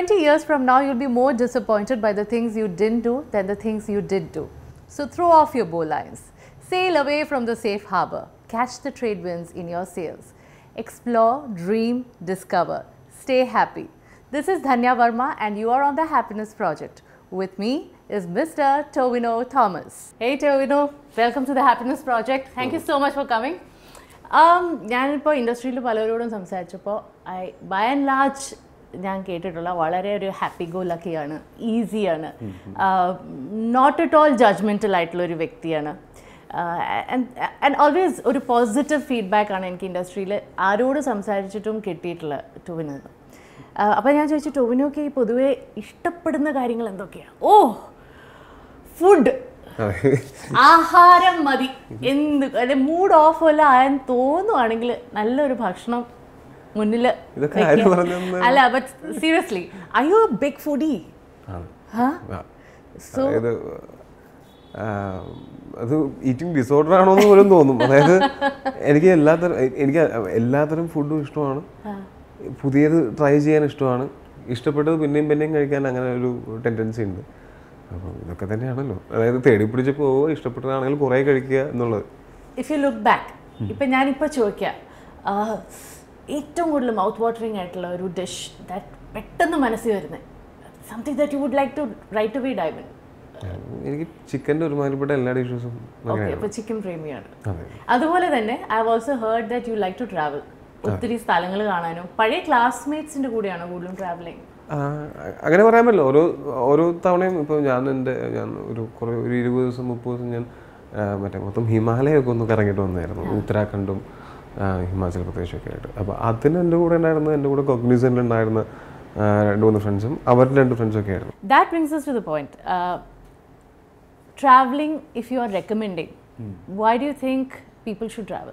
20 years from now, you'll be more disappointed by the things you didn't do than the things you did do. So throw off your bowlines. Sail away from the safe harbor. Catch the trade winds in your sails. Explore, dream, discover. Stay happy. This is Dhanya Verma, and you are on the Happiness Project. With me is Mr. Tovino Thomas. Hey, Tovino. Welcome to the Happiness Project. Thank you so much for coming. Um, ഞാനിപ്പോൾ ഇൻഡസ്ട്രിയിൽ പലരോടും സംസാരിച്ചപ്പോൾ I by and large ഞാൻ കേട്ടിട്ടുള്ള വളരെ ഒരു happy go ലക്കിയാണ് ഈസിയാണ് not at all judgemental ആയിട്ടുള്ള ഒരു വ്യക്തിയാണ് ആൻഡ് ഓൾവേസ് ഒരു പോസിറ്റീവ് ഫീഡ്ബാക്ക് ആണ് എനിക്ക് ഇൻഡസ്ട്രിയിൽ ആരോട് സംസാരിച്ചിട്ടും കിട്ടിയിട്ടുള്ള ടോവിനത് അപ്പോൾ ഞാൻ ചോദിച്ചു ടോവിനോക്ക് ഈ പൊതുവെ ഇഷ്ടപ്പെടുന്ന കാര്യങ്ങൾ എന്തൊക്കെയാണ് ഓ ഫുഡ് ആഹാരം മതി എന്ത് അല്ലെ മൂഡ് ഓഫ് വല്ല ആയാൻ തോന്നുവാണെങ്കിൽ നല്ലൊരു ഭക്ഷണം മുന്നിൽ ഇതൊക്കെ ആര് പറഞ്ഞെന്ന്? അല്ല but seriously I you big foodie ആണ് ഹാ ആ. സോ അതായത് ആ, അത് ഈറ്റിംഗ് ഡിസോർഡർ ആണോ എന്ന് പോലും തോന്നും അതായത് എനിക്ക് എല്ലാത്തരം എനിക്ക് എല്ലാത്തരം ഫുഡും ഇഷ്ടമാണ് പുതിയത് ട്രൈ ചെയ്യാൻ ഇഷ്ടമാണ് ഇഷ്ടപ്പെട്ടത് പിന്നെയും പിന്നെയും കഴിക്കാൻ അങ്ങനെ ഒരു ടെൻഡൻസി ഉണ്ട് അപ്പോൾ ഇതൊക്കെ തന്നെയാണല്ലോ അതായത് തേടി പിടിച്ച് പോവുക ഇഷ്ടപ്പെട്ടതാണെങ്കിൽ കുറേ കഴിക്കുക എന്നുള്ളത് ഇഫ് യു ലുക്ക് ബാക്ക് ഇപ്പം ഞാനിപ്പോൾ ചോദിക്കാം ആ, ഏറ്റവും കൂടുതൽ മൗത്ത് വാട്ടറിങ് ആയിട്ടുള്ള ഒരു ഡിഷ് ദാറ്റ് പെട്ടെന്ന് മനസ്സിൽ വരുന്നത് something that you would like to write to be divine എനിക്ക് ചിക്കൻ്റെ ഒരുമാതിരിപ്പെട്ട എല്ലാ ഡിഷസും ഓക്കെ അങ്ങനെയാണ് അപ്പോൾ ചിക്കൻ പ്രേമിയാണ് അതെ അതുപോലെ തന്നെ I also heard that you like to travel ഒത്തിരി സ്ഥലങ്ങൾ കാണാനും പഴയ ക്ലാസ്മേറ്റ്സിന്റെ കൂടെയാണ് കൂടുതലും ട്രാവലിംഗ് ആ, അങ്ങനെ പറയാൻ പറ്റില്ല ഓരോ ഓരോ തവണയും ഇപ്പോൾ ഞാൻ എൻ്റെ ഞാൻ ഒരു കുറേ ഒരു ഇരുപത് ദിവസം മുപ്പത് ദിവസം ഞാൻ ആ, മറ്റേ മൊത്തം ഹിമാലയൊക്കെ ഒന്ന് കറങ്ങിയിട്ട് വന്നായിരുന്നു ഉത്തരാഖണ്ഡും ആ, ഹിമാചൽ പ്രദേശും ഒക്കെ ആയിട്ട് അപ്പോൾ അതിന് എൻ്റെ കൂടെ ഉണ്ടായിരുന്ന എൻ്റെ കൂടെ കൊഗ്നിസനിൽ ഉണ്ടായിരുന്ന ആ, രണ്ട് മൂന്ന് ഫ്രണ്ട്സും അവരുടെ രണ്ട് ഫ്രണ്ട്സും ഒക്കെ ആയിരുന്നു that brings us to the point uh, traveling if you are recommending why do you think people should travel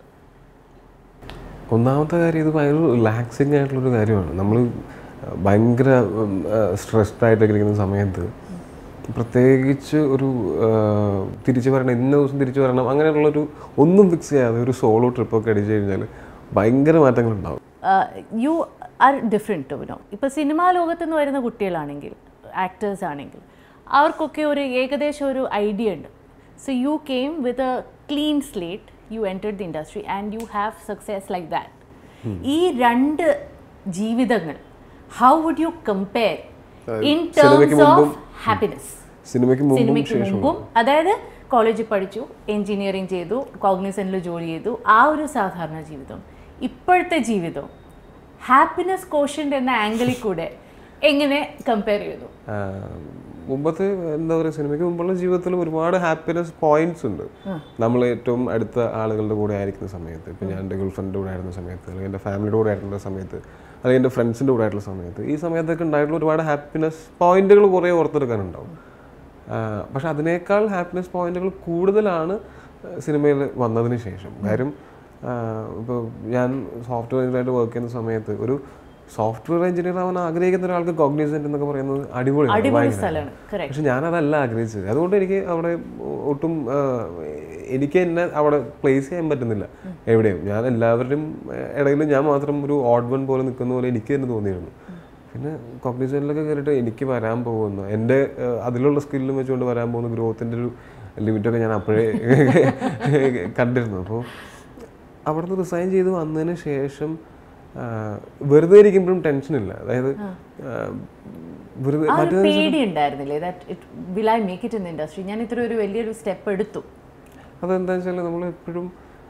ഒന്നാമത്തെ കാര്യം ഇത് ഭയങ്കര റിലാക്സിങ് ആയിട്ടുള്ളൊരു കാര്യമാണ് നമ്മൾ ഭയങ്കര സ്ട്രെസ്ഡ് ആയിട്ടൊക്കെ ഇരിക്കുന്ന സമയത്ത് പ്രത്യേകിച്ച് ഒരു ആ, തിരിച്ചു വരണം ഇന്ന ദിവസം തിരിച്ചു വരണം അങ്ങനെയുള്ളൊരു ഒന്നും ഫിക്സ് ചെയ്യാതെ ഒരു സോളോ ട്രിപ്പൊക്കെ അടിച്ചു കഴിഞ്ഞാൽ ഭയങ്കര മാറ്റങ്ങളുണ്ടാവും യു ആർ ഡിഫറെൻറ്റ് ടു ഇപ്പോൾ സിനിമാ ലോകത്ത് നിന്ന് വരുന്ന കുട്ടികളാണെങ്കിൽ ആക്ടേഴ്സ് ആണെങ്കിൽ അവർക്കൊക്കെ ഒരു ഏകദേശം ഒരു ഐഡിയ ഉണ്ട് so you came with a clean slate you entered the industry and you have success like that ഈ രണ്ട് ജീവിതങ്ങൾ how would you compare in സിനിമയ്ക്ക് ടേംസ് ഓഫ് മുമ്പും ഹാപ്പിനെസ് സിനിമയ്ക്ക് മുമ്പും സിനിമയ്ക്ക് ശേഷവും മുമ്പും അതായത് കോളേജിൽ പഠിച്ചു എഞ്ചിനീയറിംഗ് ചെയ്തു കോഗ്നിസനിൽ ജോലി ചെയ്തു ആ ഒരു സാധാരണ ജീവിതം ഇപ്പോഴത്തെ ജീവിതം ഹാപ്പിനെസ് കോഷ്യൻ്റ് എന്ന ആംഗിളിൽ കൂടെ എങ്ങനെ കമ്പയർ ചെയ്തു ആ, മുമ്പത്തെ എന്താ പറയുക സിനിമയ്ക്ക് മുമ്പുള്ള ജീവിതത്തിൽ ഒരുപാട് ഹാപ്പിനെസ് പോയിന്റ്സ് ഉണ്ട് നമ്മൾ ഏറ്റവും അടുത്ത ആളുകളുടെ കൂടെ ആയിരിക്കുന്ന സമയത്ത് ഇപ്പം ഞാൻ എൻ്റെ ഗേൾഫ്രണ്ടിൻ്റെ കൂടെ ആയിരുന്ന സമയത്ത് അല്ലെങ്കിൽ എൻ്റെ ഫാമിലിയുടെ കൂടെ ആയിട്ടുള്ള സമയത്ത് അല്ലെങ്കിൽ എൻ്റെ ഫ്രണ്ട്സിൻ്റെ കൂടെ ആയിട്ടുള്ള സമയത്ത് ഈ സമയത്തൊക്കെ ഉണ്ടായിട്ടുള്ള ഒരുപാട് ഹാപ്പിനെസ് പോയിന്റുകൾ കുറേ ഓർത്തെടുക്കാനുണ്ടാവും ആ, പക്ഷെ അതിനേക്കാൾ ഹാപ്പിനെസ് പോയിന്റുകൾ കൂടുതലാണ് സിനിമയിൽ വന്നതിന് ശേഷം കാര്യം ഇപ്പോൾ ഞാൻ സോഫ്റ്റ്വെയർ എഞ്ചിനീയറായിട്ട് വർക്ക് ചെയ്യുന്ന സമയത്ത് ഒരു സോഫ്റ്റ്വെയർ എഞ്ചിനീയർ ആവാൻ ആഗ്രഹിക്കുന്ന ഒരാൾക്ക് കോഗ്നിസെന്റ് എന്നൊക്കെ പറയുന്നത് അടിപൊളിയാണ് അടിപൊളി ഭയങ്കര. സ്ഥലമാണ് കറക്റ്റ് പക്ഷെ ഞാനതല്ല ആഗ്രഹിച്ചത് അതുകൊണ്ട് എനിക്ക് അവിടെ ഒട്ടും ആ, എനിക്ക് എന്നെ അവിടെ പ്ലേസ് ചെയ്യാൻ പറ്റുന്നില്ല എവിടെയും ഞാൻ എല്ലാവരുടെയും ഇടയിൽ ഞാൻ മാത്രം ഒരു ഓഡ് വൺ പോലെ നിൽക്കുന്ന പോലെ എനിക്ക് തന്നെ തോന്നിയിരുന്നു പിന്നെ കോഗ്നിസനിലൊക്കെ കയറിയിട്ട് എനിക്ക് വരാൻ പോകുന്ന എൻ്റെ ആ, അതിലുള്ള സ്കില്ലും വെച്ചുകൊണ്ട് വരാൻ പോകുന്ന ഗ്രോത്തിൻ്റെ ഒരു ലിമിറ്റൊക്കെ ഞാൻ അപ്പോഴേ കണ്ടിരുന്നു അപ്പോൾ അവിടുന്ന് റിസൈൻ ചെയ്ത് വന്നതിന് ശേഷം ആ, വെറുതെ ഇരിക്കുമ്പോഴും ടെൻഷനില്ല അതായത് ആ, വെറുതെ ആ ഒരു മറ്റേ പേടി ഉണ്ടായിരുന്നില്ലേ that it will I make it in industry ഞാൻ ഇത്ര ഒരു വലിയൊരു സ്റ്റെപ്പ് എടുത്തു അതെന്താ വെച്ചാൽ നമ്മൾ എപ്പോഴും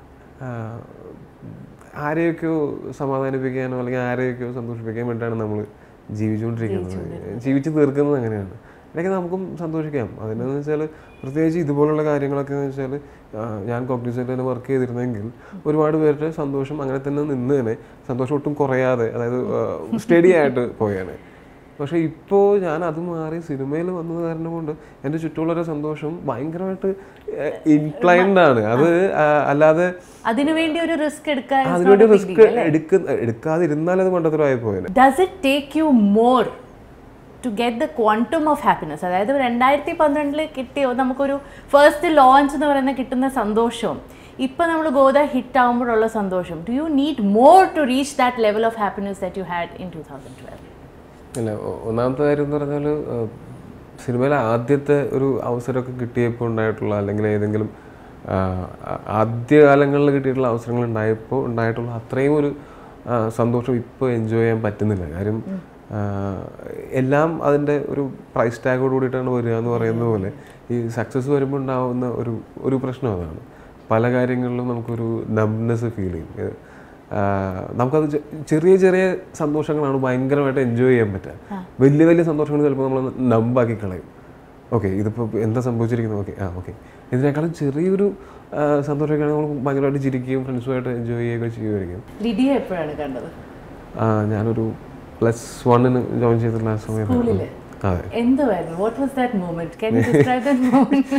ആരെയൊക്കെയോ സമാധാനിപ്പിക്കാനോ അല്ലെങ്കിൽ ആരെയൊക്കെയോ സന്തോഷിപ്പിക്കാൻ വേണ്ടിയിട്ടാണ് നമ്മൾ ജീവിച്ചുകൊണ്ടിരിക്കുന്നത് ജീവിച്ച് തീർക്കുന്നത് അങ്ങനെയാണ് ഇടയ്ക്ക് നമുക്കും സന്തോഷിക്കാം അതിനെന്ന് വെച്ചാൽ പ്രത്യേകിച്ച് ഇതുപോലുള്ള കാര്യങ്ങളൊക്കെ എന്ന് വെച്ചാൽ ഞാൻ കോഗ്നിസൈറ്റിൽ തന്നെ വർക്ക് ചെയ്തിരുന്നെങ്കിൽ ഒരുപാട് പേരുടെ സന്തോഷം അങ്ങനെ തന്നെ നിന്ന് തന്നെ സന്തോഷം ഒട്ടും കുറയാതെ അതായത് സ്റ്റഡി ആയിട്ട് പോയേനെ പക്ഷേ ഇപ്പോൾ ഞാൻ അത് മാറി സിനിമയിൽ വന്നത് കാരണം കൊണ്ട് എൻ്റെ ചുറ്റുമുള്ളവരുടെ സന്തോഷം ഭയങ്കരമായിട്ട് ഇൻക്ലൈൻഡ് ആണ് അത് ആ, അല്ലാതെ അതിനുവേണ്ടി ഒരു റിസ്ക് എടുക്കാൻ it's അതിനുവേണ്ടി not a big risk deal, അല്ലേ? എടുക്കുന്ന എടുക്കാതിരുന്നാൽ അത് മണ്ടത്തരമായി പോയേനെ does it take you more to get the quantum of happiness അതായത് രണ്ടായിരത്തി പന്ത്രണ്ടിൽ കിട്ടിയോ നമുക്കൊരു ഫസ്റ്റ് ലോഞ്ച് എന്ന് പറയുന്ന കിട്ടുന്ന സന്തോഷവും ഇപ്പം നമ്മൾ ഗോദ ഹിറ്റ് ആകുമ്പോഴുള്ള സന്തോഷം do you need more to reach that level of happiness that you had in two thousand twelve അല്ല ഒ- ഒന്നാമത്തെ കാര്യം എന്ന് പറഞ്ഞാൽ സിനിമയിലെ ആദ്യത്തെ ഒരു അവസരമൊക്കെ കിട്ടിയപ്പോൾ ഉണ്ടായിട്ടുള്ള അല്ലെങ്കിൽ ഏതെങ്കിലും ആ, ആ- ആദ്യകാലങ്ങളിൽ കിട്ടിയിട്ടുള്ള അവസരങ്ങൾ ഉണ്ടായപ്പോൾ ഉണ്ടായിട്ടുള്ള അത്രയും ഒരു ആ, സന്തോഷം ഇപ്പോൾ എൻജോയ് ചെയ്യാൻ പറ്റുന്നില്ല കാര്യം ആ, എല്ലാം അതിൻ്റെ ഒരു പ്രൈസ് ടാഗോട് കൂടിയിട്ടാണ് വരിക എന്ന് പറയുന്നത് പോലെ ഈ സക്സസ് വരുമ്പോൾ ഉണ്ടാവുന്ന ഒരു ഒരു പ്രശ്നം അതാണ് പല കാര്യങ്ങളിലും നമുക്കൊരു നംനെസ് ഫീൽ ചെയ്യും ഇത് ആഹ് നമുക്കത് ചെ- ചെറിയ ചെറിയ സന്തോഷങ്ങളാണ് ഭയങ്കരമായിട്ട് എൻജോയ് ചെയ്യാൻ പറ്റുക വലിയ വലിയ സന്തോഷങ്ങൾ ചിലപ്പോൾ നമ്മൾ നമ്പാക്കി കളയും ഓക്കെ ഇതിപ്പോൾ എന്താ സംഭവിച്ചിരിക്കുന്നത് ഓക്കെ ആ ഓക്കെ ഇതിനേക്കാളും ചെറിയൊരു ആഹ് സന്തോഷമൊക്കെയാണ് നമ്മൾ ഭയങ്കരമായിട്ട് ചിരിക്കുകയും ഫ്രണ്ട്സുമായിട്ട് എൻജോയ് ചെയ്യുകയൊക്കെ ചെയ്യുമായിരിക്കും ലിഡിയ എപ്പോഴാണ് കണ്ടത് ആഹ് ഞാനൊരു പ്ലസ് വണ്ണിന് ജോയിൻ ചെയ്തിട്ടുള്ള ആ സമയത്ത് സ്കൂളില് അതെ എന്തുവായിരുന്നു what was that moment can you describe that moment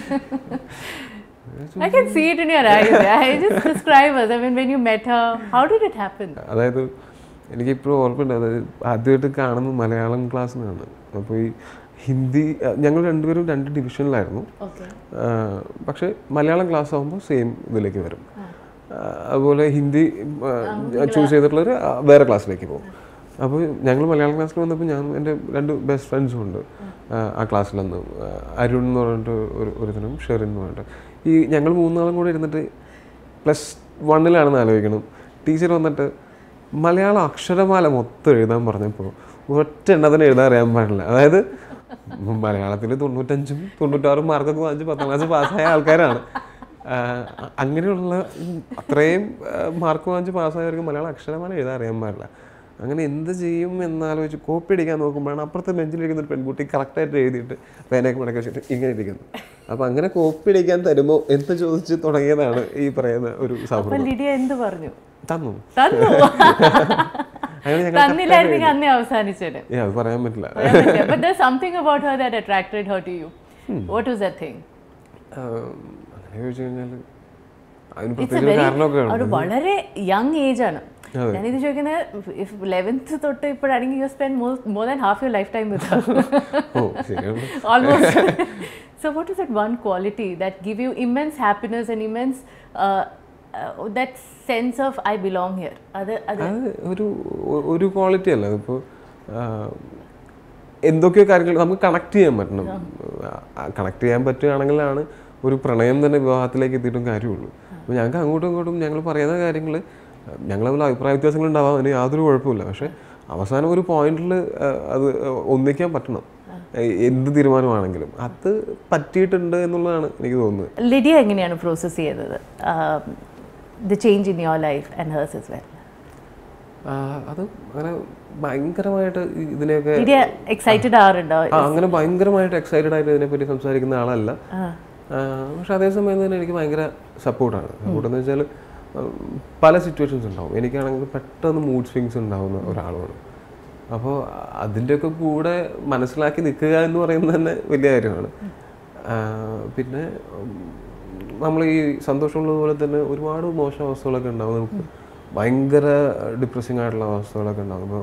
I can see it in your eyes. I just describe us. I mean, when you met her, how did it happen? അതായത് എനിക്കിപ്പോഴും ഓർമ്മയുണ്ട് അതായത് ആദ്യമായിട്ട് കാണുന്നത് മലയാളം ക്ലാസ്സിനാണ് അപ്പോൾ ഈ ഹിന്ദി ഞങ്ങൾ രണ്ടുപേരും രണ്ട് ഡിവിഷനിലായിരുന്നു Okay. ആഹ് പക്ഷേ മലയാളം ക്ലാസ് ആകുമ്പോൾ സെയിം ഇതിലേക്ക് വരും ആഹ് അതുപോലെ ഹിന്ദി ചൂസ് ചെയ്തിട്ടുള്ളവർ വേറെ ക്ലാസ്സിലേക്ക് പോകും അപ്പോൾ ഞങ്ങൾ മലയാളം ക്ലാസ്സിൽ വന്നപ്പോൾ ഞാൻ എൻ്റെ രണ്ട് ബെസ്റ്റ് ഫ്രണ്ട്സും ഉണ്ട് ആഹ് ആ ക്ലാസ്സിലന്ന് ആഹ് അരുൺ എന്ന് പറഞ്ഞിട്ട് ഒരു ഒരുത്തനും ഷെറിൻ എന്ന് പറഞ്ഞിട്ട് ഈ ഞങ്ങൾ മൂന്നാളും കൂടെ ഇരുന്നിട്ട് പ്ലസ് വണ്ണിലാണെന്ന് ആലോചിക്കണം ടീച്ചർ വന്നിട്ട് മലയാളം അക്ഷരമാല മൊത്തം എഴുതാൻ പറഞ്ഞപ്പോൾ ഒറ്റ എണ്ണത്തിന് എഴുതാൻ അറിയാൻ പാടില്ല അതായത് മലയാളത്തിൽ തൊണ്ണൂറ്റഞ്ചും തൊണ്ണൂറ്റാറും മാർക്കൊക്കെ വാങ്ങിച്ച് പത്താം ക്ലാസ് പാസ്സായ ആൾക്കാരാണ് ആഹ് അങ്ങനെയുള്ള ഉം അത്രയും മാർക്ക് വാങ്ങിച്ച് പാസ്സായവർക്ക് മലയാളം അക്ഷരമാല എഴുതാൻ അറിയാൻ പാടില്ല അങ്ങനെ എന്ത് ചെയ്യും എന്നാലോചിച്ച് കോപ്പി അടിക്കാൻ നോക്കുമ്പോഴാണ് അപ്പുറത്തെ ബെഞ്ചിലിരിക്കുന്ന ഒരു പെൺകുട്ടി കറക്റ്റായിട്ട് എഴുതിയിട്ട് പേനയൊക്കെ മടക്കി വെച്ചിട്ട് ഇങ്ങനെ ഇരിക്കുന്നു അപ്പോൾ അങ്ങനെ കോപ്പി അടിക്കാൻ തരുമോ എന്ന് ചോദിച്ച് തുടങ്ങിയതാണ് ഈ പറയുന്ന ഒരു അപ്പൊ സൗഹൃദം ലിഡിയ എന്ത് പറഞ്ഞു തന്നു തന്നു അങ്ങനെ ഞങ്ങൾ തന്നില്ലായിരുന്നെങ്കിൽ അന്നേ അവസാനിച്ചത് ഏ അത് പറയാൻ പറ്റില്ല but there's something about her that attracted her to you. What was that thing? ആഹ് അങ്ങനെ ചോദിച്ചു കഴിഞ്ഞാൽ അതിന് It's a പ്രത്യേകിച്ച് very കാരണമൊക്കെ ഒരു ഉണ്ട് വളരെ യങ് ഏജ് ആണ് ഞാനിത് ചോദിക്കുന്നത് ഇഫ് ലെവൻത്ത് തൊട്ട് ഇപ്പോഴാണെങ്കിൽ you spend more more than half your life time with ഓ ശരിയാണ് almost so what is that one quality that give you immense happiness and immense uh, uh, that sense of i belong here അത് അത് അത് ഒരു O- ഒരു quality അല്ല അതിപ്പോൾ എന്തൊക്കെയോ കാര്യങ്ങൾ നമുക്ക് കണക്ട് ചെയ്യാൻ പറ്റണം കണക്ട് ചെയ്യാൻ പറ്റുകയാണെങ്കിലാണ് ഒരു പ്രണയം തന്നെ വിവാഹത്തിലേക്ക് എത്തിയിട്ടും കാര്യമുള്ളൂ അപ്പോൾ ഞങ്ങൾക്ക് അങ്ങോട്ടും ഇങ്ങോട്ടും ഞങ്ങൾ പറയുന്ന കാര്യങ്ങൾ ഞങ്ങൾ തമ്മിൽ അഭിപ്രായ വ്യത്യാസങ്ങൾ ഉണ്ടാവാം അതിന് യാതൊരു കുഴപ്പമില്ല പക്ഷേ അവസാനം ഒരു പോയിന്റിൽ അത് ഒന്നിക്കാൻ പറ്റണം എ- എന്ത് തീരുമാനമാണെങ്കിലും അത് പറ്റിയിട്ടുണ്ട് എന്നുള്ളതാണ് എനിക്ക് തോന്നുന്നത് ലിഡിയ എങ്ങനെയാണ് പ്രോസസ്സ് ചെയ്തത് the change in your life and hers is well ആ, അത് അങ്ങനെ ഭയങ്കരമായിട്ട് ഈ- ഇതിനെയൊക്കെ ലിഡിയ എക്സൈറ്റഡ് ആറുണ്ടോ ആ, അങ്ങനെ ഭയങ്കരമായിട്ട് എക്സൈറ്റഡ് ആയിട്ട് ഇതിനെപ്പറ്റി സംസാരിക്കുന്ന ആളല്ല ആ, പക്ഷെ അതേസമയം തന്നെ എനിക്ക് ഭയങ്കര സപ്പോർട്ടാണ് സപ്പോർട്ട് എന്ന് വെച്ചാൽ പല സിറ്റുവേഷൻസ് ഉണ്ടാവും എനിക്കാണെങ്കിൽ പെട്ടെന്ന് മൂഡ് സ്വിങ്സ് ഉണ്ടാവുന്ന ഒരാളുമാണ് അപ്പോൾ അതിൻ്റെയൊക്കെ കൂടെ മനസ്സിലാക്കി നിൽക്കുക എന്ന് പറയുന്നത് തന്നെ വലിയ കാര്യമാണ് ആ, പിന്നെ നമ്മൾ ഈ സന്തോഷമുള്ളതുപോലെ തന്നെ ഒരുപാട് മോശം അവസ്ഥകളൊക്കെ ഉണ്ടാവും നമുക്ക് ഭയങ്കര ഡിപ്രസിങ് ആയിട്ടുള്ള അവസ്ഥകളൊക്കെ ഉണ്ടാകും അപ്പോൾ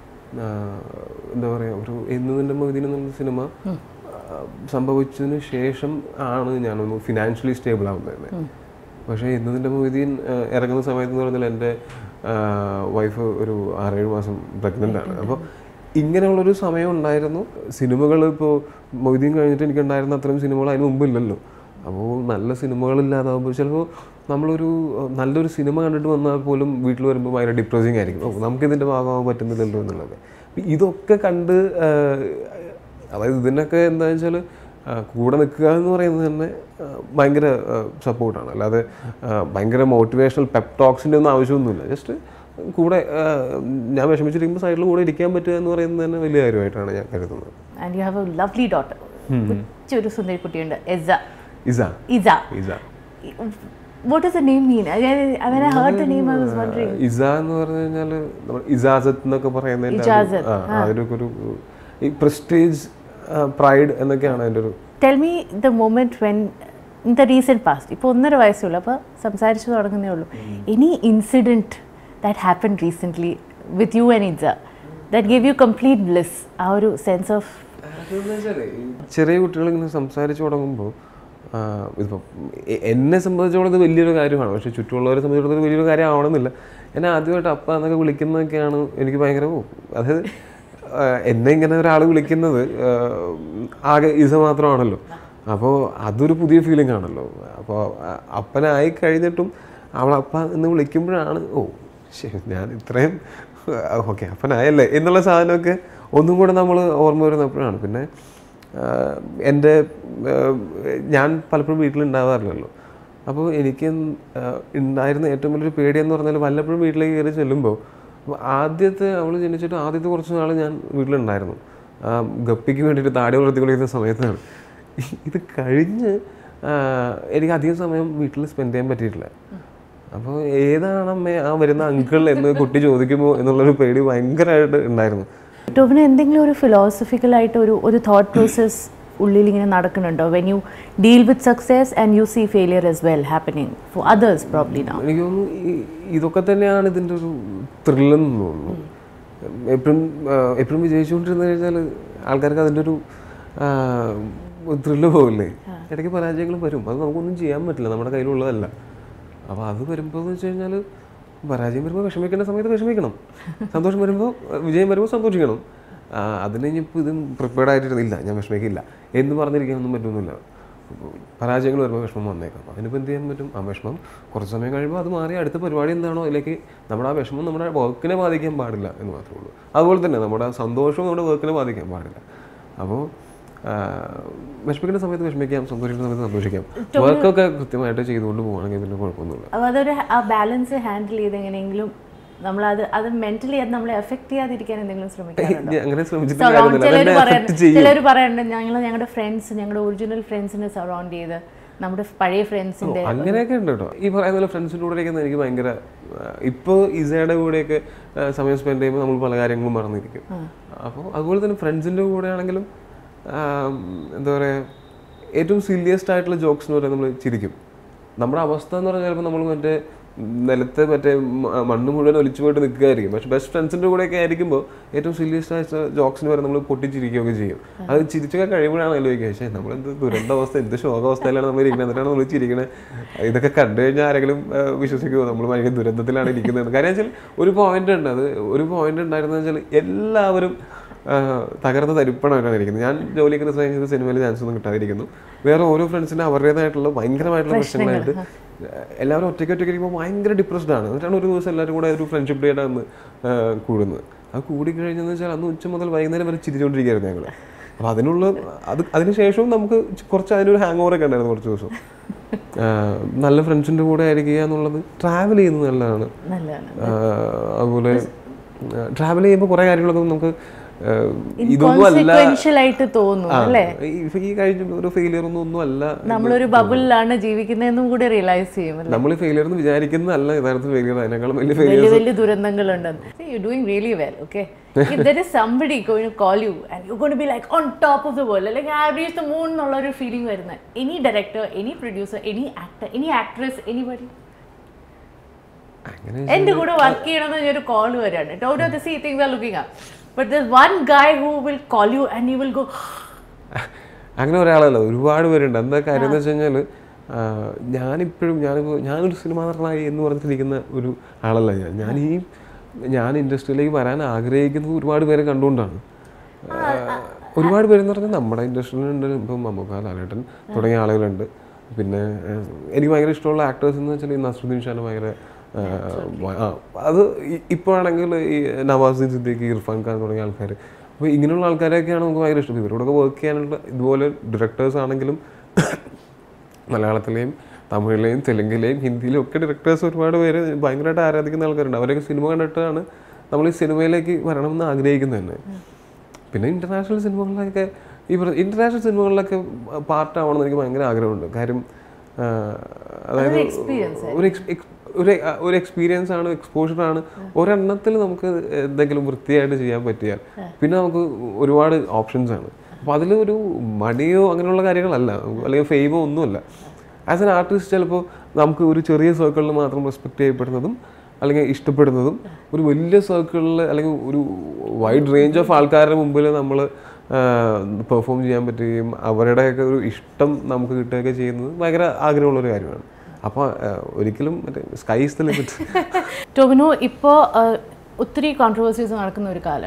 എന്താ പറയുക ഒരു എന്ന് നിന്റെ മൊയ്തീൻ എന്നുള്ള സിനിമ ആ, സംഭവിച്ചതിന് ശേഷം ആണ് ഞാനൊന്ന് ഫിനാൻഷ്യലി സ്റ്റേബിൾ ആവുന്നത് തന്നെ പക്ഷേ ഇന്ന് നിന്റെ മൊയ്തീൻ ആ, ഇറങ്ങുന്ന സമയത്ത് എന്ന് പറഞ്ഞാൽ എൻ്റെ വൈഫ് ഒരു ആറേഴ് മാസം പ്രഗ്നൻ്റ് ആണ് അപ്പോൾ ഇങ്ങനെയുള്ളൊരു സമയം ഉണ്ടായിരുന്നു സിനിമകൾ ഇപ്പോൾ മൊയ്തീൻ കഴിഞ്ഞിട്ട് എനിക്കുണ്ടായിരുന്ന അത്രയും സിനിമകൾ അതിന് മുമ്പില്ലല്ലോ അപ്പോൾ നല്ല സിനിമകളില്ലാതാവുമ്പോൾ ചിലപ്പോൾ നമ്മളൊരു അഹ്, നല്ലൊരു സിനിമ കണ്ടിട്ട് വന്നാൽ പോലും വീട്ടിൽ വരുമ്പോൾ ഭയങ്കര ഡിപ്രസിങ് ആയിരിക്കും ഓ നമുക്കിതിൻ്റെ ഭാഗമാകാൻ പറ്റുന്നില്ലല്ലോ എന്നുള്ളത് അപ്പോൾ ഇതൊക്കെ കണ്ട് ആഹ്, അതായത് ഇതിനൊക്കെ എന്താ വെച്ചാൽ കൂടെ നിൽക്കുക എന്ന് പറയുന്നത് തന്നെ ആഹ്, ഭയങ്കര സപ്പോർട്ടാണ് അല്ലാതെ ആഹ്, ഭയങ്കര മോട്ടിവേഷണൽ പെപ് ടോക്സിൻ്റെ ഒന്നും ആവശ്യമൊന്നുമില്ല ജസ്റ്റ് കൂടെ ആഹ്, ഞാൻ വിഷമിച്ചിരിക്കുമ്പോൾ സൈഡിൽ കൂടെ ഇരിക്കാൻ പറ്റുക എന്ന് പറയുന്നത് തന്നെ വലിയ കാര്യമായിട്ടാണ് ഞാൻ കരുതുന്നത് and you have a lovely daughter കൊച്ചൊരു സുന്ദരി കുട്ടിയുണ്ട് എസ Izza Izza Izza what is the name mean when I heard the name I was wondering Izza എന്ന് പറഞ്ഞു കഴിഞ്ഞാൽ നമ്മൾ ഇജാസത്ത് എന്നൊക്കെ പറയുന്നതിന്റെ ആ ഒരു- ആ, ആ, അതിനൊക്കെ ഒരു ഈ പ്രസ്റ്റീജ് പ്രൈഡ് എന്നൊക്കെയാണ് അതിൻ്റെ ഒരു tell me the moment when in the recent past ഇപ്പോൾ ഒന്നര വയസ്സുള്ളൂ അപ്പോൾ സംസാരിച്ചു തുടങ്ങുന്നേ ഉള്ളൂ any incident that happen recently with you and ഇൻസ that give you complete bliss ആ ഒരു സെൻസ് ഓഫ് ചെറിയ കുട്ടികൾ ഇങ്ങനെ സംസാരിച്ചു തുടങ്ങുമ്പോൾ ഇതിപ്പോൾ എന്നെ സംബന്ധിച്ചോളം ഇത് വലിയൊരു കാര്യമാണ് പക്ഷെ ചുറ്റുമുള്ളവരെ സംബന്ധിച്ചിടത്തോളം ഇത് വലിയൊരു കാര്യം ആവണമെന്നില്ല എന്നെ ആദ്യമായിട്ട് അപ്പ എന്നൊക്കെ വിളിക്കുന്നതൊക്കെയാണ് എനിക്ക് ഭയങ്കര ഓ, അതായത് എന്നെ ഇങ്ങനെ ഒരാൾ വിളിക്കുന്നത് ആ, ആകെ ഇസ മാത്രമാണല്ലോ അപ്പോൾ അതൊരു പുതിയ ഫീലിംഗ് ആണല്ലോ അപ്പോൾ അപ്പനായി കഴിഞ്ഞിട്ടും അവൾ അപ്പ എന്ന് വിളിക്കുമ്പോഴാണ് ഓ ശരി ഞാൻ ഇത്രയും ഓക്കെ അപ്പനായല്ലേ എന്നുള്ള സാധനമൊക്കെ ഒന്നും കൂടെ നമ്മൾ ഓർമ്മ വരുന്നപ്പോഴാണ് പിന്നെ ആഹ് എൻ്റെ ആഹ് ഞാൻ പലപ്പോഴും വീട്ടിലുണ്ടാവാറില്ലല്ലോ അപ്പോൾ എനിക്ക് ആഹ് ഉണ്ടായിരുന്ന ഏറ്റവും വലിയൊരു പേടിയെന്ന് പറഞ്ഞാൽ വല്ലപ്പോഴും വീട്ടിലേക്ക് കയറി ചെല്ലുമ്പോൾ അപ്പോൾ ആദ്യത്തെ അവൾ ജനിച്ചിട്ട് ആദ്യത്തെ കുറച്ച് നാൾ ഞാൻ വീട്ടിലുണ്ടായിരുന്നു ആ ഗപ്പിക്ക് വേണ്ടിയിട്ട് താടി വളർത്തിക്കൊണ്ടിരിക്കുന്ന സമയത്താണ് ഇത് കഴിഞ്ഞ് ആഹ് എനിക്ക് അധികം സമയം വീട്ടിൽ സ്പെൻഡ് ചെയ്യാൻ പറ്റിയിട്ടില്ല അപ്പോൾ ഏതാണമ്മേ ആ വരുന്ന അങ്കിൾ എന്ന് കുട്ടി ചോദിക്കുമ്പോൾ എന്നുള്ളൊരു പേടി ഭയങ്കരമായിട്ട് ഉണ്ടായിരുന്നു ടോബിന് എന്തെങ്കിലും ഒരു ഫിലോസഫിക്കൽ ആയിട്ട് ഒരു ഒരു തോട്ട് പ്രോസസ് ഉള്ളിൽ ഇങ്ങനെ നടക്കുന്നുണ്ടോ when you deal with success and you see failure as well happening for others probably now എനിക്ക് തോന്നുന്നു ഈ- ഇതൊക്കെ തന്നെയാണ് ഇതിൻ്റെ ഒരു ത്രില്ലെന്ന് തോന്നുന്നു എപ്പോഴും എപ്പോഴും വിജയിച്ചുകൊണ്ടിരുന്നു കഴിഞ്ഞാൽ ആൾക്കാർക്ക് അതിൻ്റെ ഒരു ത്രില്ല് പോകില്ലേ ഇടയ്ക്ക് പരാജയങ്ങൾ വരും അത് നമുക്കൊന്നും ചെയ്യാൻ പറ്റില്ല നമ്മുടെ കയ്യിലുള്ളതല്ല അപ്പോൾ അത് വരുമ്പോൾ എന്ന് വെച്ച് കഴിഞ്ഞാൽ പരാജയം വരുമ്പോൾ വിഷമിക്കേണ്ട സമയത്ത് വിഷമിക്കണം സന്തോഷം വരുമ്പോൾ വിജയം വരുമ്പോൾ സന്തോഷിക്കണം ആ, അതിന് ഇനിയിപ്പോൾ ഇത് പ്രിപ്പയർഡ് ആയിട്ടിരുന്നില്ല ഞാൻ വിഷമിക്കില്ല എന്ന് പറഞ്ഞിരിക്കാനൊന്നും പറ്റുന്നില്ല പരാജയങ്ങൾ വരുമ്പോൾ വിഷമം വന്നേക്കാം അതിനിപ്പോൾ എന്ത് ചെയ്യാൻ പറ്റും ആ വിഷമം കുറച്ച് സമയം കഴിയുമ്പോൾ അത് മാറി അടുത്ത പരിപാടി എന്താണോ അതിലേക്ക് നമ്മുടെ ആ വിഷമം നമ്മുടെ വർക്കിനെ ബാധിക്കാൻ പാടില്ല എന്ന് മാത്രമേ ഉള്ളൂ അതുപോലെ തന്നെ നമ്മുടെ സന്തോഷവും നമ്മുടെ വർക്കിനെ ബാധിക്കാൻ പാടില്ല അപ്പോൾ വിഷമിക്കുന്ന സമയത്ത് വിഷമിക്കാം സന്തോഷിക്കുന്ന സമയത്ത് സന്തോഷിക്കാം വർക്കൊക്കെ കൃത്യമായിട്ട് ചെയ്തുകൊണ്ട് പോകണമെങ്കിൽ പിന്നെ കുഴപ്പമൊന്നുമില്ല അപ്പോൾ അതൊരു ആ ബാലൻസ് ഹാൻഡിൽ ചെയ്ത് എങ്ങനെയെങ്കിലും നമ്മളത് അത് മെന്റലി അത് നമ്മളെ എഫക്ട് ചെയ്യാതിരിക്കാൻ എന്തെങ്കിലും ശ്രമിക്കാറുണ്ടോ ഞാൻ അങ്ങനെ ശ്രമിച്ചിട്ട് സറൗണ്ട് കാര്യമൊന്നുമില്ല ചിലർ അതെന്നെ പറയുന്നുണ്ട് affect ചെയ്യും ചിലർ പറയുന്നുണ്ട് ഞങ്ങൾ ഞങ്ങളുടെ ഫ്രണ്ട്സ് ഞങ്ങളുടെ ഒറിജിനൽ ഫ്രണ്ട്സിനെ സറൗണ്ട് ചെയ്ത് നമ്മുടെ പഴയ ഫ്രണ്ട്സിന്റെ അങ്ങനെയൊക്കെ ഉണ്ട് കേട്ടോ ഈ പറയുന്ന പോലെ ഫ്രണ്ട്സിൻ്റെ കൂടെ ഇരിക്കുന്നത് എനിക്ക് ഭയങ്കര ഇപ്പോൾ ഇസയുടെ കൂടെയൊക്കെ ആ, സമയം സ്പെൻഡ് ചെയ്യുമ്പോൾ നമ്മൾ പല കാര്യങ്ങളും മറന്നിരിക്കും അപ്പോൾ അതുപോലെ തന്നെ ഫ്രണ്ട്സിൻ്റെ കൂടെ ആണെങ്കിലും ആം, എന്താ പറയുക ഏറ്റവും സില്ലിയസ്റ്റ് ആയിട്ടുള്ള ജോക്സ് എന്ന് പറയുന്നത് നമ്മൾ ചിരിക്കും നമ്മുടെ അവസ്ഥ എന്ന് പറഞ്ഞാൽ ചിലപ്പോൾ നമ്മൾ മറ്റേ നിലത്ത് മറ്റേ മ- മണ്ണ് മുഴുവൻ ഒലിച്ചു പോയിട്ട് നിൽക്കുകയായിരിക്കും പക്ഷെ ബെസ്റ്റ് ഫ്രണ്ട്സിൻ്റെ കൂടെയൊക്കെ ആയിരിക്കുമ്പോൾ ഏറ്റവും സില്ലിയസ്റ്റ് ആയിട്ട് ജോക്സിന് വരെ നമ്മൾ പൊട്ടിച്ചിരിക്കുകയൊക്കെ ചെയ്യും അത് ചിരിച്ചൊക്കെ കഴിയുമ്പോഴാണ് ആലോചിക്കുക പക്ഷേ നമ്മളെന്ത് ദുരന്താവസ്ഥ എന്ത് ശോകാവസ്ഥയിലാണ് നമ്മൾ ഇരിക്കുന്നത് എന്നിട്ടാണ് നമ്മൾ ചിരിക്കണത് ഇതൊക്കെ കണ്ടു കഴിഞ്ഞാൽ ആരെങ്കിലും ആ, വിശ്വസിക്കുമോ നമ്മൾ ഭയങ്കര ദുരന്തത്തിലാണ് ഇരിക്കുന്നത് കാര്യം വെച്ചാൽ ഒരു പോയിന്റ് ഉണ്ട് അത് ഒരു പോയിന്റ് ഉണ്ടായിരുന്നത് വെച്ചാൽ എല്ലാവരും ആ, തകർന്ന തരിപ്പണമായിട്ടാണ് ഇരിക്കുന്നത് ഞാൻ ജോലിക്ക് റിസൈൻ ചെയ്ത സിനിമയിൽ ചാൻസ് ഒന്നും കിട്ടാതിരിക്കുന്നു വേറെ ഓരോ ഫ്രണ്ട്സിനും അവരുടേതായിട്ടുള്ള ഭയങ്കരമായിട്ടുള്ള പ്രശ്നങ്ങളായിട്ട് എല്ലാവരും ഒറ്റയ്ക്ക് ഒറ്റയ്ക്ക് ഇരിക്കുമ്പോൾ ഭയങ്കര ഡിപ്രസ്ഡ് ആണ് എന്നിട്ടാണ് ഒരു ദിവസം എല്ലാവരും കൂടെ ഒരു ഫ്രണ്ട്ഷിപ്പ് ഡേ ആയിട്ടാണ് കൂടുന്നത് അത് കൂടിക്കഴിഞ്ഞെന്ന് വെച്ചാൽ അന്ന് ഉച്ച മുതൽ വൈകുന്നേരം വരെ ചിരിച്ചുകൊണ്ടിരിക്കുകയായിരുന്നു ഞങ്ങൾ അപ്പോൾ അതിനുള്ള അത് അതിനുശേഷവും നമുക്ക് ച് കുറച്ച് അതിനൊരു ഹാങ് ഓവറൊക്കെ ഉണ്ടായിരുന്നു കുറച്ച് ദിവസം ആ, നല്ല ഫ്രണ്ട്സിൻ്റെ കൂടെ ആയിരിക്കുക എന്നുള്ളത് ട്രാവൽ ചെയ്യുന്നത് നല്ലതാണ് നല്ലതാണ് ആ, അതുപോലെ ട്രാവൽ ചെയ്യുമ്പോൾ കുറേ കാര്യങ്ങളൊക്കെ നമുക്ക് ആ, ഇതൊന്നും അല്ല ഇൻകോൺസിക്വൻഷ്യൽ ആയിട്ട് തോന്നും ആ, അല്ലേ ഈ- ഈ കഴിഞ്ഞ ഒരു ഫെയിലിയർ ഒന്നും ഒന്നും അല്ല നമ്മളൊരു ബബിളിലാണ് ജീവിക്കുന്നതെന്നും കൂടി റിയലൈസ് ചെയ്യും അല്ലേ? നമ്മൾ ഫെയിലിയർ എന്ന് വിചാരിക്കുന്നതല്ല യഥാർത്ഥ ഫെയിലിയർ അതിനേക്കാളും വലിയ വലിയ ഫെയിലിയർ വലിയ ദുരന്തങ്ങളുണ്ടെന്ന് you doing really well okay if there is somebody going to call you and you're going to be like on top of the world like I have reached the moon എന്നുള്ള ഒരു feeling വരുന്നത് any director any producer any actor any actress anybody അങ്ങനെ എന്റെ കൂടെ work ചെയ്യണമെന്ന് ഒരു call വരാണ് thought of the see things are looking up but there one guy who will call you and you will go അങ്ങനെ ഒരാളല്ല ഒരുപാട് പേരുണ്ട് എന്താ കാര്യം എന്ന് വെച്ച് കഴിഞ്ഞാൽ ഞാനിപ്പോഴും ഞാനിപ്പോൾ ഞാനൊരു സിനിമ നടനായി എന്ന് പറഞ്ഞിട്ടിരിക്കുന്ന ഒരു ആളല്ല ഞാൻ ഞാൻ ഈ ഞാൻ ഇൻഡസ്ട്രിയിലേക്ക് വരാൻ ആഗ്രഹിക്കുന്നത് ഒരുപാട് പേരെ കണ്ടുകൊണ്ടാണ് ആ, ഒരുപാട് പേരെന്ന് പറഞ്ഞാൽ നമ്മുടെ ഇൻഡസ്ട്രിയിലുണ്ട് ഇപ്പം മമ്മൂക്ക ലാലേട്ടൻ തുടങ്ങിയ ആളുകളുണ്ട് പിന്നെ ആ, എനിക്ക് ഭയങ്കര ഇഷ്ടമുള്ള ആക്ടേഴ്സ് എന്ന് വെച്ചാൽ ഈ നസ്രുദ്ദീൻ ഷാന് ഭയങ്കര ആ, ആ, അത് ഇ- ഇപ്പോഴാണെങ്കിൽ ഈ നവാസുദ്ദീൻ സിദ്ദീഖ് ഇർഫാൻ ഖാൻ തുടങ്ങിയ ആൾക്കാർ അപ്പോൾ ഇങ്ങനെയുള്ള ആൾക്കാരെയൊക്കെയാണ് നമുക്ക് ഭയങ്കര ഇഷ്ടം ഇവരോടൊക്കെ വർക്ക് ചെയ്യാനുള്ള ഇതുപോലെ ഡയറക്ടേഴ്സ് ആണെങ്കിലും മലയാളത്തിലെയും തമിഴിലെയും തെലുങ്കിലെയും ഹിന്ദിയിലും ഒക്കെ ഡയറക്ടേഴ്സ് ഒരുപാട് പേര് ഭയങ്കരമായിട്ട് ആരാധിക്കുന്ന ആൾക്കാരുണ്ട് അവരൊക്കെ സിനിമ കണ്ടിട്ടാണ് നമ്മൾ ഈ സിനിമയിലേക്ക് വരണമെന്ന് ആഗ്രഹിക്കുന്നത് തന്നെ പിന്നെ ഇൻ്റർനാഷണൽ സിനിമകളിലൊക്കെ ഈ ഇൻ്റർനാഷണൽ സിനിമകളിലൊക്കെ പാർട്ടാവണമെന്ന് എനിക്ക് ഭയങ്കര ആഗ്രഹമുണ്ട് കാര്യം ആ, അതായത് ഒരു ex- ex- ഒരു ആ, ഒരു എക്സ്പീരിയൻസ് ആണ് എക്സ്പോഷർ ആണ് ഒരെണ്ണത്തിൽ നമുക്ക് എന്തെങ്കിലും വൃത്തിയായിട്ട് ചെയ്യാൻ പറ്റിയാൽ പിന്നെ നമുക്ക് ഒരുപാട് ഓപ്ഷൻസ് ആണ് അപ്പോൾ അതിൽ ഒരു മടിയോ അങ്ങനെയുള്ള കാര്യങ്ങളല്ല നമുക്ക് അല്ലെങ്കിൽ ഫെയിമോ ഒന്നുമല്ല ആസ് എൻ ആർട്ടിസ്റ്റ് ചിലപ്പോൾ നമുക്ക് ഒരു ചെറിയ സർക്കിളിൽ മാത്രം റെസ്പെക്ട് ചെയ്യപ്പെടുന്നതും അല്ലെങ്കിൽ ഇഷ്ടപ്പെടുന്നതും ഒരു വലിയ സർക്കിളിൽ അല്ലെങ്കിൽ ഒരു വൈഡ് റേഞ്ച് ഓഫ് ആൾക്കാരുടെ മുമ്പിൽ നമ്മൾ പെർഫോം ചെയ്യാൻ പറ്റുകയും അവരുടെയൊക്കെ ഒരു ഇഷ്ടം നമുക്ക് കിട്ടുകയൊക്കെ ചെയ്യുന്നത് ഭയങ്കര ആഗ്രഹമുള്ളൊരു കാര്യമാണ് അപ്പോൾ ഒരിക്കലും മറ്റേ സ്കൈസ് ദ ലിമിറ്റ് ടോബിനോ ഇപ്പോൾ ഒത്തിരി കോൺട്രവേഴ്സീസ് നടക്കുന്ന ഒരു കാലമാണ്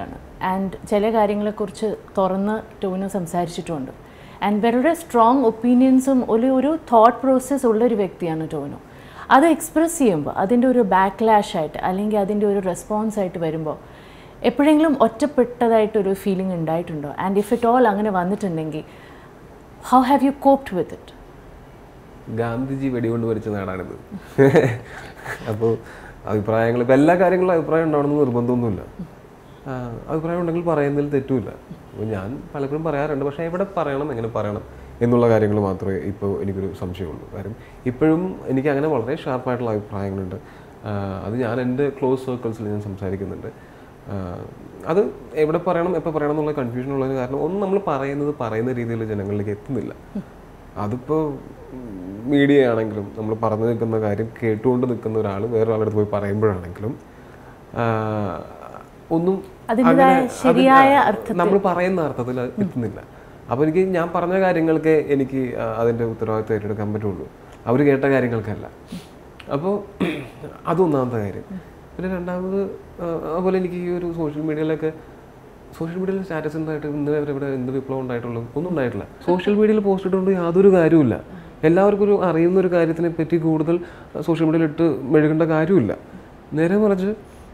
ആൻഡ് ചില കാര്യങ്ങളെക്കുറിച്ച് തുറന്ന് ടോവിനോ സംസാരിച്ചിട്ടുണ്ട് ആൻഡ് വളരെ സ്ട്രോങ് ഒപ്പീനിയൻസും ഒരു ഒരു തോട്ട് പ്രോസസ്സ് ഉള്ളൊരു വ്യക്തിയാണ് ടോവിനോ അത് എക്സ്പ്രസ് ചെയ്യുമ്പോൾ അതിൻ്റെ ഒരു ബാക്ക്ലാഷ് ആയിട്ട് അല്ലെങ്കിൽ അതിൻ്റെ ഒരു റെസ്പോൺസ് ആയിട്ട് വരുമ്പോൾ എപ്പോഴെങ്കിലും ഒറ്റപ്പെട്ടതായിട്ടൊരു ഫീലിംഗ് ഉണ്ടായിട്ടുണ്ടോ ആൻഡ് ഇഫ് ഇറ്റ് ഓൾ അങ്ങനെ വന്നിട്ടുണ്ടെങ്കിൽ how have you coped with it Gandhiji വെടികൊണ്ട് വരച്ച നാടാണിത് അപ്പോൾ അഭിപ്രായങ്ങൾ ഇപ്പം എല്ലാ കാര്യങ്ങളിലും അഭിപ്രായം ഉണ്ടാവണമെന്ന് നിർബന്ധമൊന്നുമില്ല ആ, അഭിപ്രായം ഉണ്ടെങ്കിൽ പറയുന്നതിൽ തെറ്റുമില്ല അപ്പോൾ ഞാൻ പലപ്പോഴും പറയാറുണ്ട് പക്ഷേ എവിടെ പറയണം എങ്ങനെ പറയണം എന്നുള്ള കാര്യങ്ങൾ മാത്രമേ ഇപ്പോൾ എനിക്കൊരു സംശയമുള്ളൂ കാര്യം ഇപ്പോഴും എനിക്ക് അങ്ങനെ വളരെ ഷാർപ്പായിട്ടുള്ള അഭിപ്രായങ്ങളുണ്ട് ആ, അത് ഞാൻ എൻ്റെ ക്ലോസ് സർക്കിൾസിൽ ഞാൻ സംസാരിക്കുന്നുണ്ട് ആ, അത് എവിടെ പറയണം എപ്പോൾ പറയണം എന്നുള്ള കൺഫ്യൂഷൻ ഉള്ളതിന് കാരണം ഒന്ന് നമ്മൾ പറയുന്നത് പറയുന്ന രീതിയിൽ ജനങ്ങളിലേക്ക് എത്തുന്നില്ല അതിപ്പോൾ മീഡിയ ആണെങ്കിലും നമ്മൾ പറഞ്ഞു നിൽക്കുന്ന കാര്യം കേട്ടുകൊണ്ട് നിൽക്കുന്ന ഒരാൾ വേറൊരാളുടെ അടുത്ത് പോയി പറയുമ്പോഴാണെങ്കിലും ആ, ഒന്നും അതിൻ്റെതായ അങ്ങനെ ശരിയായ അതിന് നമ്മൾ പറയുന്ന അർത്ഥത്തിൽ അത് എത്തുന്നില്ല അപ്പോൾ എനിക്ക് ഞാൻ പറഞ്ഞ കാര്യങ്ങൾക്ക് എനിക്ക് ആ, അതിൻ്റെ ഉത്തരവാദിത്വം ഏറ്റെടുക്കാൻ പറ്റുള്ളൂ അവർ കേട്ട കാര്യങ്ങൾക്കല്ല അപ്പോൾ അതൊന്നാമത്തെ കാര്യം പിന്നെ രണ്ടാമത് ആ, അതുപോലെ എനിക്ക് ഈ ഒരു സോഷ്യൽ മീഡിയയിലൊക്കെ സോഷ്യൽ മീഡിയയിൽ സ്റ്റാറ്റസ് ഉണ്ടായിട്ട് ഇന്ന് വരെ ഇവിടെ എന്ത് വിപ്ലവം ഉണ്ടായിട്ടുള്ളൂ ഒന്നും ഉണ്ടായിട്ടില്ല സോഷ്യൽ മീഡിയയിൽ പോസ്റ്റ് ഇട്ടുകൊണ്ട് യാതൊരു കാര്യമില്ല എല്ലാവർക്കും ഒരു അറിയുന്ന ഒരു കാര്യത്തിനെ പറ്റി കൂടുതൽ സോഷ്യൽ മീഡിയയിൽ ഇട്ട് മെഴുകേണ്ട കാര്യമില്ല നേരെ മറിച്ച്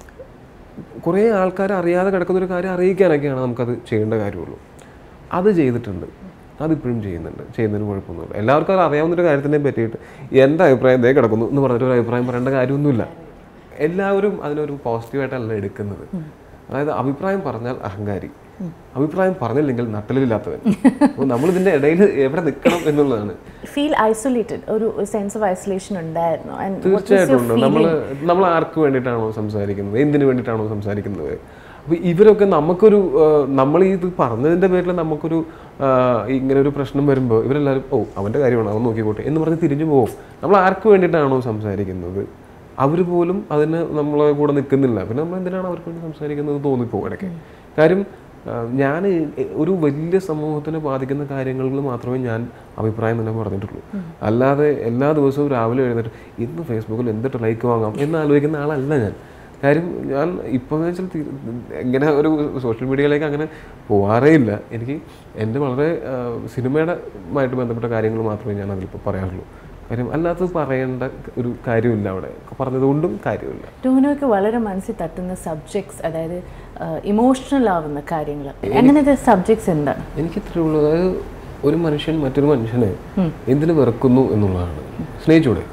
കുറേ ആൾക്കാർ അറിയാതെ കിടക്കുന്ന ഒരു കാര്യം അറിയിക്കാനൊക്കെയാണ് നമുക്കത് ചെയ്യേണ്ട കാര്യമുള്ളൂ അത് ചെയ്തിട്ടുണ്ട് അതിപ്പോഴും ചെയ്യുന്നുണ്ട് ചെയ്യുന്നതിന് കുഴപ്പമൊന്നുമില്ല എല്ലാവർക്കും അത് അറിയാവുന്ന ഒരു കാര്യത്തിനെ പറ്റിയിട്ട് എൻ്റെ അഭിപ്രായം ഇതേ കിടക്കുന്നു എന്ന് പറഞ്ഞിട്ട് ഒരു അഭിപ്രായം പറയേണ്ട കാര്യമൊന്നുമില്ല എല്ലാവരും അതിനൊരു പോസിറ്റീവായിട്ടല്ല എടുക്കുന്നത് അതായത് അഭിപ്രായം പറഞ്ഞാൽ അഹങ്കാരി അഭിപ്രായം പറഞ്ഞില്ലെങ്കിൽ നട്ടലില്ലാത്തവൻ അപ്പോൾ നമ്മൾ ഇതിൻ്റെ ഇടയിൽ എവിടെ നിൽക്കണം എന്നുള്ളതാണ് ഫീൽ ഐസൊലേറ്റഡ് ഒരു സെൻസ് ഓഫ് ഐസൊലേഷൻ ഉണ്ടായിരുന്നു And what was your തീർച്ചയായിട്ടും ഉണ്ട് നമ്മൾ feeling? നമ്മൾ ആർക്ക് വേണ്ടിയിട്ടാണോ സംസാരിക്കുന്നത് എന്തിനു വേണ്ടിയിട്ടാണോ സംസാരിക്കുന്നത് അപ്പോൾ ഇവരൊക്കെ നമുക്കൊരു ആ, നമ്മൾ ഈ ഇത് പറഞ്ഞതിൻ്റെ പേരിൽ നമുക്കൊരു ആ, ഇങ്ങനെ ഒരു പ്രശ്നം വരുമ്പോൾ ഇവരെല്ലാവരും ഓ അവൻ്റെ കാര്യമാണ് അവൻ നോക്കിക്കോട്ടെ എന്ന് പറഞ്ഞ് തിരിഞ്ഞു പോകും നമ്മൾ ആർക്ക് വേണ്ടിയിട്ടാണോ സംസാരിക്കുന്നത് അവർ പോലും അതിന് നമ്മളെ കൂടെ നിൽക്കുന്നില്ല പിന്നെ നമ്മൾ എന്തിനാണ് അവർക്ക് വേണ്ടി സംസാരിക്കുന്നത് തോന്നിപ്പോകും ഇടയ്ക്ക് കാര്യം ഞാൻ ഒരു വലിയ സമൂഹത്തിനെ ബാധിക്കുന്ന കാര്യങ്ങളിൽ മാത്രമേ ഞാൻ അഭിപ്രായം തന്നെ പറഞ്ഞിട്ടുള്ളൂ അല്ലാതെ എല്ലാ ദിവസവും രാവിലെ എഴുന്നേറ്റ് ഇന്ന് ഫേസ്ബുക്കിൽ എന്തിട്ട് ലൈക്ക് വാങ്ങാം എന്ന് ആലോചിക്കുന്ന ആളല്ല ഞാൻ കാര്യം ഞാൻ ഇപ്പോൾ എന്ന് വെച്ചാൽ തീ- ഇങ്ങനെ ഒരു സോഷ്യൽ മീഡിയയിലേക്ക് അങ്ങനെ പോവാറേ ഇല്ല എനിക്ക് എൻ്റെ വളരെ ആ, സിനിമയുടെ ആയിട്ട് ബന്ധപ്പെട്ട കാര്യങ്ങൾ മാത്രമേ ഞാൻ അതിലിപ്പോൾ പറയാറുള്ളൂ കാര്യം അല്ലാത്തത് പറയേണ്ട ഒരു കാര്യമില്ല അവിടെ പറഞ്ഞതുകൊണ്ടും കാര്യമില്ല ടോവിനോയ്ക്ക് വളരെ മനസ്സിൽ തട്ടുന്ന സബ്ജക്ട്സ് അതായത് ഇമോഷണൽ ആവുന്ന കാര്യങ്ങൾ അങ്ങനത്തെ സബ്ജക്ട്സ് എന്താണ് എനിക്ക് ഇത്രയേ ഉള്ളൂ അതായത് ഒരു മനുഷ്യൻ മറ്റൊരു മനുഷ്യനെ എന്തിനു വെറുക്കുന്നു എന്നുള്ളതാണ് സ്നേഹിച്ചൂടെ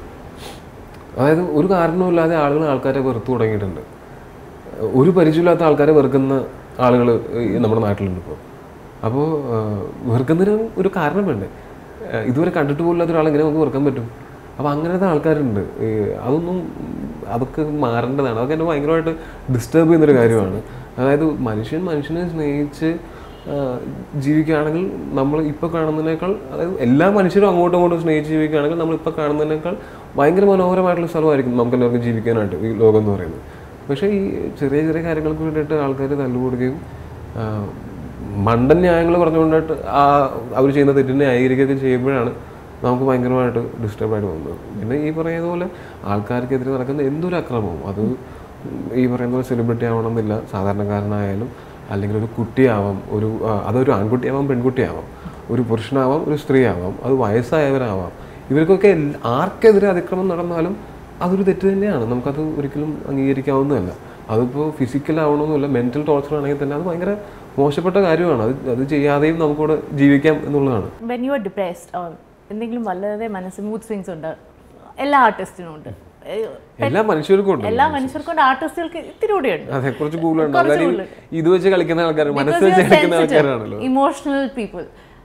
അതായത് ഒരു കാരണവുമില്ലാതെ ആളുകൾ ആൾക്കാരെ വെറുത്തു തുടങ്ങിയിട്ടുണ്ട് ഒരു പരിചയമില്ലാത്ത ആൾക്കാരെ വെറുക്കുന്ന ആളുകൾ നമ്മുടെ നാട്ടിലുണ്ട് ഇപ്പോൾ അപ്പോൾ വെറുക്കുന്നതിന് ഒരു കാരണം വേണ്ടേ ഏഹ് ഇതുവരെ കണ്ടിട്ട് പോലില്ലാത്ത ഒരാൾ എങ്ങനെ നമുക്ക് വെറുക്കാൻ പറ്റും അപ്പോൾ അങ്ങനത്തെ ആൾക്കാരുണ്ട് ഈ അതൊന്നും അതൊക്കെ മാറേണ്ടതാണ് അതൊക്കെ എന്നെ ഭയങ്കരമായിട്ട് ഡിസ്റ്റർബ് ചെയ്യുന്നൊരു കാര്യമാണ് അതായത് മനുഷ്യൻ മനുഷ്യനെ സ്നേഹിച്ച് ആഹ് ജീവിക്കുകയാണെങ്കിൽ നമ്മൾ ഇപ്പോൾ കാണുന്നതിനേക്കാൾ അതായത് എല്ലാ മനുഷ്യരും അങ്ങോട്ടും ഇങ്ങോട്ടും സ്നേഹിച്ച് ജീവിക്കുകയാണെങ്കിൽ നമ്മൾ ഇപ്പോൾ കാണുന്നതിനേക്കാൾ ഭയങ്കര മനോഹരമായിട്ടുള്ള സ്ഥലമായിരിക്കും നമുക്ക് എല്ലാവർക്കും ജീവിക്കാനായിട്ട് ഈ ലോകം എന്ന് പറയുന്നത് പക്ഷേ ഈ ചെറിയ ചെറിയ കാര്യങ്ങൾക്ക് വേണ്ടിയിട്ട് ആൾക്കാർ തല്ലുകൂടുകയും ആഹ് മണ്ടൻ ന്യായങ്ങൾ പറഞ്ഞുകൊണ്ടിട്ട് ആ അവർ ചെയ്യുന്ന തെറ്റിനെ ന്യായീകരിക്കുകയൊക്കെ ചെയ്യുമ്പോഴാണ് നമുക്ക് ഭയങ്കരമായിട്ട് ഡിസ്റ്റർബായിട്ട് പോകുന്നത് പിന്നെ ഈ പറയുന്ന പോലെ ആൾക്കാർക്കെതിരെ നടക്കുന്ന എന്തൊരു അക്രമവും അത് ഈ പറയുന്ന പോലെ സെലിബ്രിറ്റി ആവണമെന്നില്ല സാധാരണക്കാരനായാലും അല്ലെങ്കിൽ ഒരു കുട്ടിയാവാം ഒരു ആ, അതൊരു ആൺകുട്ടിയാവാം പെൺകുട്ടിയാവാം ഒരു പുരുഷനാവാം ഒരു സ്ത്രീ ആവാം അത് വയസ്സായവരാവാം ഇവർക്കൊക്കെ എൽ- ആർക്കെതിരെ അതിക്രമം നടന്നാലും അതൊരു തെറ്റ് തന്നെയാണ് നമുക്കത് ഒരിക്കലും അംഗീകരിക്കാവുന്നതല്ല അതിപ്പോൾ ഫിസിക്കലാവണമെന്നില്ല മെൻറ്റൽ ടോർച്ചർ ആണെങ്കിൽ തന്നെ അത് ഭയങ്കര മോശപ്പെട്ട കാര്യമാണ് അത് അത് ചെയ്യാതെയും നമുക്കിവിടെ ജീവിക്കാം എന്നുള്ളതാണ് when you are depressed or എന്തെങ്കിലും വളരെ മനസ്സ് മൂഡ് സ്വിങ്സ് ഉണ്ട് എല്ലാ ആർട്ടിസ്റ്റിനും ഉണ്ട് ഏഹ് എല്ലാ മനുഷ്യർക്കും ഉണ്ട് എല്ലാ മനുഷ്യർക്കും ഉണ്ട് ആർട്ടിസ്റ്റുകൾക്ക് ഇത്തിരി കൂടെ ഉണ്ട് അതെ കുറച്ച് കൂടുതലുണ്ട് കുറച്ച് കാര്യം കൂടുതലുണ്ട്. ഇത് വെച്ച് കളിക്കുന്ന ആൾക്കാർ മനസ്സ് വെച്ച് കളിക്കുന്ന ആൾക്കാരാണല്ലോ ഇമോഷണൽ പീപ്പിൾ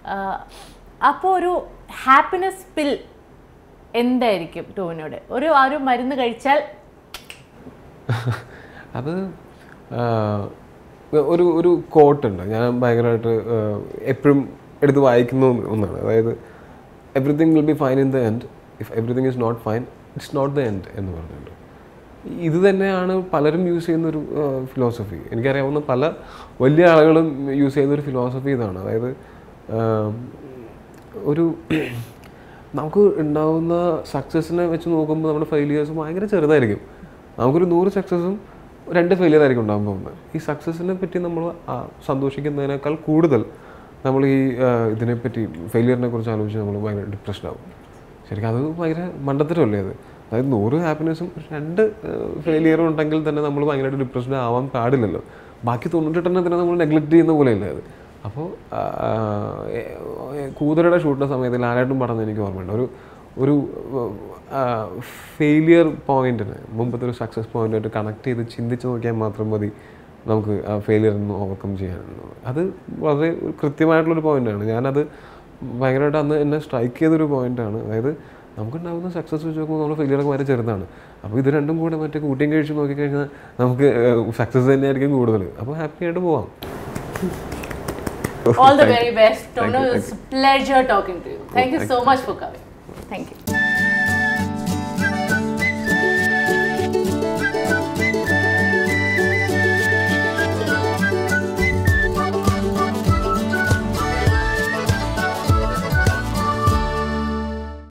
അപ്പോൾ ഒരു ഹാപ്പിനെസ് പിൽ എന്തായിരിക്കും ടോവിനോട് ഒരു ആ ഒരു മരുന്ന് കഴിച്ചാൽ അത് ആ, ഒരു ഒരു കോട്ടുണ്ട് ഞാൻ ഭയങ്കരമായിട്ട് എപ്പോഴും എടുത്ത് വായിക്കുന്ന ഒന്ന് ഒന്നാണ് അതായത് everything will be fine in the end if everything is not fine it's not the end എന്ന് പറഞ്ഞിട്ടുണ്ട് ഇത് തന്നെയാണ് പലരും യൂസ് ചെയ്യുന്ന ഒരു ഫിലോസഫി എനിക്കറിയാവുന്ന പല വലിയ ആളുകളും യൂസ് ചെയ്യുന്ന ഒരു ഫിലോസഫി ഇതാണ് അതായത് ആ, ഒരു നമുക്ക് ഉണ്ടാവുന്ന സക്സസ്സിനെ വെച്ച് നോക്കുമ്പോൾ നമ്മുടെ ഫെയിലിയേഴ്സ് ഭയങ്കര ചെറുതായിരിക്കും നമുക്കൊരു നൂറ് സക്സസ്സും രണ്ട് ഫെയിലിയർ ആയിരിക്കും ഉണ്ടാകാൻ പോകുന്നത് ഈ സക്സസ്സിനെ പറ്റി നമ്മൾ സന്തോഷിക്കുന്നതിനേക്കാൾ കൂടുതൽ നമ്മൾ ഈ ആ, ഇതിനെപ്പറ്റി ഫെയിലിയറിനെ കുറിച്ച് ആലോചിച്ച് നമ്മൾ ഭയങ്കര ഡിപ്രഷൻ ആവും ശരിക്കും അത് ഭയങ്കര മണ്ടത്തരമല്ലേ അത് അതായത് നൂറ് ഹാപ്പിനെസ്സും രണ്ട് ഫെയിലിയറും ഉണ്ടെങ്കിൽ തന്നെ നമ്മൾ ഭയങ്കരമായിട്ട് ഡിപ്രഷൻ ആവാൻ പാടില്ലല്ലോ ബാക്കി തൊണ്ണൂറ്റെട്ടെണ്ണത്തിനെ നമ്മൾ നെഗ്ലക്ട് ചെയ്യുന്ന പോലെയല്ലേ അത് അപ്പോൾ കൂതരയുടെ ഷൂട്ടിൻ്റെ സമയത്ത് ലാലായിട്ടും പറഞ്ഞത് എനിക്ക് ഓർമ്മയുണ്ട് ഒരു ഒരു ഫെയിലിയർ പോയിന്റിന് മുമ്പത്തെ ഒരു സക്സസ് പോയിന്റായിട്ട് കണക്ട് ചെയ്ത് ചിന്തിച്ച് നോക്കിയാൽ മാത്രം മതി നമുക്ക് ആ ഫെയിലിയർ ഒന്ന് ഓവർകം ചെയ്യാനുള്ളത് അത് വളരെ ഒരു കൃത്യമായിട്ടുള്ളൊരു പോയിന്റാണ് ഞാനത് ഭയങ്കരമായിട്ട് അന്ന് എന്നെ സ്ട്രൈക്ക് ചെയ്തൊരു പോയിന്റാണ് അതായത് നമുക്കുണ്ടാകുന്ന സക്സസ് വെച്ച് നോക്കുമ്പോൾ നമ്മൾ ഫെയിലിയറൊക്കെ വളരെ ചെറുതാണ് അപ്പോൾ ഇത് രണ്ടും കൂടെ മറ്റേ കൂട്ടിയും കഴിച്ച് നോക്കിക്കഴിഞ്ഞാൽ നമുക്ക് സക്സസ് തന്നെയായിരിക്കും കൂടുതൽ അപ്പോൾ ഹാപ്പി ആയിട്ട് പോവാം All the very best. Tono, it's a pleasure talking to you. Thank you so much for coming. Thank you.